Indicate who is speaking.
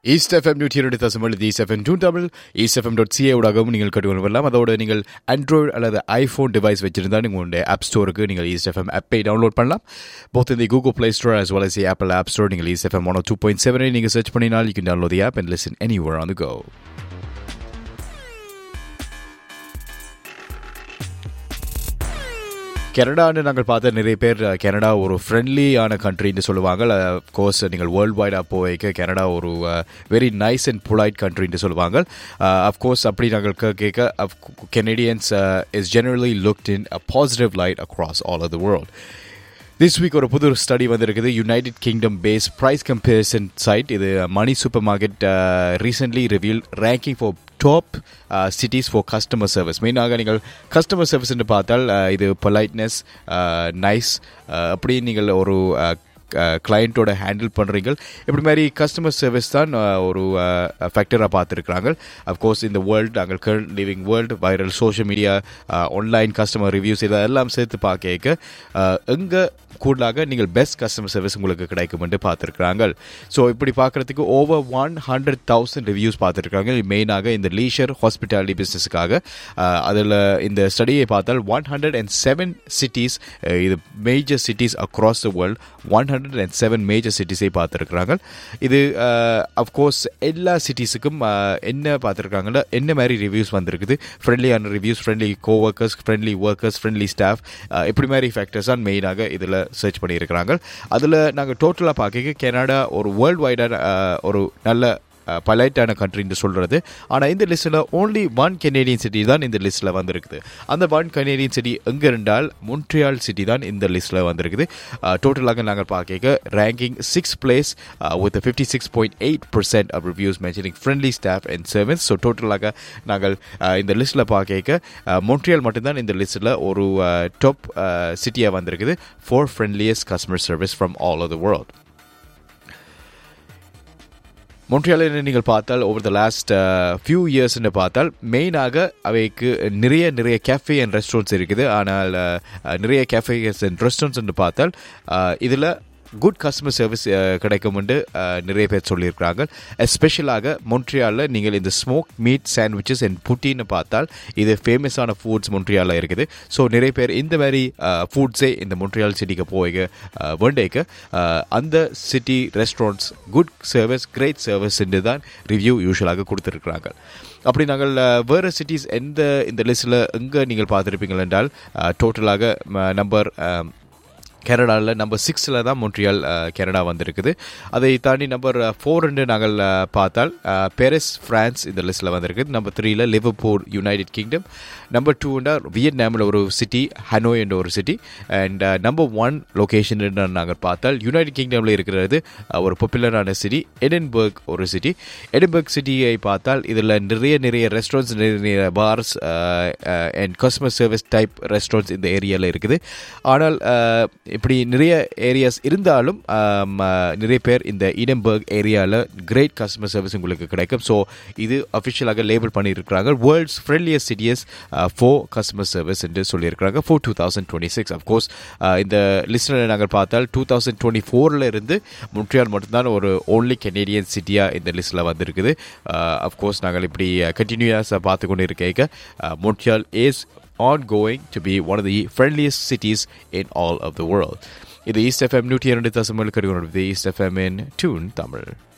Speaker 1: East FM நூற்றி இரண்டு தசம் எழுதி East FM two double East FM dot CA ஊடாகவும் நீங்கள் கட்டுக்கொண்டு வரலாம் அதோட நீங்கள் ஆண்ட்ராய்டு அல்லது ஐஃபோன் டிவைஸ் வச்சிருந்தால் உங்களுடைய ஆப் ஸ்டோருக்கு நீங்கள் ஈஸ்ட் எஃப்எம் ஆப்பை டவுன்லோட் பண்ணலாம் போத் இந்த Google play store as well as the Apple app store நீங்கள் East FM one two point செவனை நீங்கள் சர்ச் பண்ணினால் you can download the app and listen anywhere on the go கனடான்னு நாங்கள் பார்த்த நிறைய பேர் அஹ், கனடா ஒரு ஃப்ரெண்ட்லியான கண்ட்ரின்னு சொல்லுவாங்க கோர்ஸ் நீங்கள் வேர்ல்டு வைடாக போய்க்க கனடா ஒரு வெரி நைஸ் அண்ட் பொலைட் கண்ட்ரின்னு சொல்லுவாங்க அஃப்கோர்ஸ் அப்படி நாங்கள் கே- கேட்க Canadians is generally looked in a positive light across all of the world this week ஒரு புது ஸ்டடி வந்திருக்குது United Kingdom based price comparison site இது money super market recently reveal ranking for top cities for customer service மெயினாக நீங்கள் customer சர்வீஸ்ன்னு பார்த்தால் uh, இது politeness nice அப்படி நீங்கள் ஒரு கிளையண்ட்டோட ஹேண்டில் பண்ணுறீங்க இப்படி மாதிரி கஸ்டமர் சர்வீஸ் தான் uh, ஒரு ஃபேக்டராக பார்த்துருக்குறாங்க அஃப்கோர்ஸ் இந்த வேர்ல்டு நாங்கள் current living world viral social media online customer reviews இதெல்லாம் சேர்த்து பார்க்க எங்கே கூடுதலாக நீங்கள் பெஸ்ட் கஸ்டமர் சர்வீஸ் உங்களுக்கு கிடைக்கும் என்று பார்த்துருக்குறாங்க ஸோ இப்படி பார்க்குறதுக்கு over one hundred thousand reviews பார்த்துருக்காங்க மெயினாக இந்த லீஷர் ஹாஸ்பிட்டாலிட்டி பிஸ்னஸுக்காக அதில் இந்த ஸ்டடியை பார்த்தால் one hundred and seven cities இது major cities across the world one hundred and seven major சிட்டிஸை பார்த்துருக்குறாங்க இது அஃப்கோர்ஸ் எல்லா சிட்டிஸுக்கும் என்ன பார்த்துருக்காங்கன்னா என்ன மாதிரி ரிவ்யூஸ் வந்திருக்குது ஃப்ரெண்ட்லியான reviews friendly co workers friendly workers friendly staff இப்படி மாதிரி ஃபேக்டர்ஸ் தான் மெயினாக இதில் சர்ச் பண்ணியிருக்கிறாங்க அதில் நாங்கள் டோட்டலாக பார்க்க கனடா ஒரு வேர்ல்டு வைடான ஒரு நல்ல பலைட்டான கண்ட்ரின்னு சொல்கிறது ஆனால் இந்த லிஸ்ட்டில் ஓன்லி ஒன் கெனேடியன் சிட்டி தான் இந்த லிஸ்ட்டில் வந்திருக்குது அந்த ஒன் கெனேடியன் சிட்டி எங்கே இருந்தால் மொன்ட்ரியால் சிட்டி தான் இந்த லிஸ்ட்டில் வந்திருக்குது டோட்டலாக நாங்கள் பார்க்க ranking six place with fifty six point eight percent of reviews mentioning friendly staff and service so டோட்டலாக நாங்கள் uh, இந்த லிஸ்ட்டில் பார்க்க மொன்ட்ரியால் மட்டும்தான் இந்த லிஸ்ட்டில் ஒரு டாப் சிட்டியாக வந்திருக்குது for friendliest customer service from all over the world மொன்ட்ரியாலில் நீங்கள் பார்த்தால் ஓவர் த லாஸ்ட் ஃபியூ இயர்ஸ்னு பார்த்தால் மெயினாக அவைக்கு நிறைய நிறைய கேஃபே அண்ட் ரெஸ்டாரண்ட்ஸ் இருக்குது ஆனால் uh, நிறைய கேஃபேஸ் அண்ட் ரெஸ்டாரண்ட்ஸ்னு பார்த்தால் இதில் குட் கஸ்டமர் சர்வீஸ் கிடைக்கும்னு uh, நிறைய பேர் சொல்லியிருக்கிறாங்க எஸ்பெஷலாக மொன்ட்ரியாலில் நீங்கள் இந்த ஸ்மோக் மீட் சாண்ட்விச்சஸ் அண்ட் புட்டின்னு பார்த்தால் இது ஃபேமஸான ஃபுட்ஸ் மொன்ட்ரியாலில் இருக்குது ஸோ நிறைய பேர் இந்த மாதிரி ஃபுட்ஸே இந்த மொன்ட்ரியால் சிட்டிக்கு போய் வேண்டேக்கு அந்த city restaurants good service great service என்று தான் ரிவ்யூ யூஸ்வலாக கொடுத்துருக்குறாங்க அப்படி நாங்கள் அஹ், வேறு சிட்டிஸ் எந்த இந்த லிஸ்ட்டில் எங்கே நீங்கள் பார்த்துருப்பீங்கள் என்றால் டோட்டலாக நம்பர் கனடாவில் நம்பர் சிக்ஸில் தான் மொன்ட்ரியால் அஹ், கனடா வந்திருக்குது அதை தாண்டி நம்பர் ஃபோர்ன்னு நாங்கள் அஹ், பார்த்தால் அஹ், பெரிஸ் ஃப்ரான்ஸ் இந்த லிஸ்ட்டில் வந்திருக்குது நம்பர் த்ரீல லிவர்பூல் யுனைடெட் கிங்டம் நம்பர் டூண்டா வியட்நாமில் ஒரு சிட்டி ஹனோய் என்ற ஒரு city and number one location நாங்கள் பார்த்தால் யுனைடெட் கிங்டமில் இருக்கிறது அஹ், ஒரு பாப்புலரான சிட்டி எடின்பர்க் ஒரு சிட்டி எடின்பர்க் சிட்டியை பார்த்தால் இதில் நிறைய நிறைய ரெஸ்டாரண்ட்ஸ் நிறைய நிறைய bars and customer service type restaurants இந்த ஏரியாவில் இருக்குது ஆனால் அஹ், இப்படி நிறைய ஏரியாஸ் இருந்தாலும் ஆம், அஹ், நிறைய பேர் இந்த இடம்பர்க் ஏரியாவில் கிரேட் கஸ்டமர் சர்வீஸ் உங்களுக்கு கிடைக்கும் ஸோ இது அஃபிஷியலாக லேபிள் பண்ணியிருக்கிறாங்க world's friendliest cities for customer service என்று சொல்லியிருக்கிறாங்க for two thousand twenty six of course இந்த லிஸ்ட்டில் நாங்கள் பார்த்தால் டூ தௌசண்ட் டுவெண்ட்டி ஃபோரில் இருந்து மொன்ட்ரியால் மட்டும்தான் ஒரு ஓன்லி கெனேடியன் சிட்டியாக இந்த லிஸ்ட்டில் வந்திருக்குது அஃப்கோர்ஸ் நாங்கள் இப்படி கண்டினியூஸாக பார்த்து கொண்டு இருக்க Montreal is ongoing to be one of the friendliest cities in all of the world. இது ஈஸ்ட் எஃப்எம் நூற்றி இரண்டு தசமல் கருகுணர் East FM in tune Tamil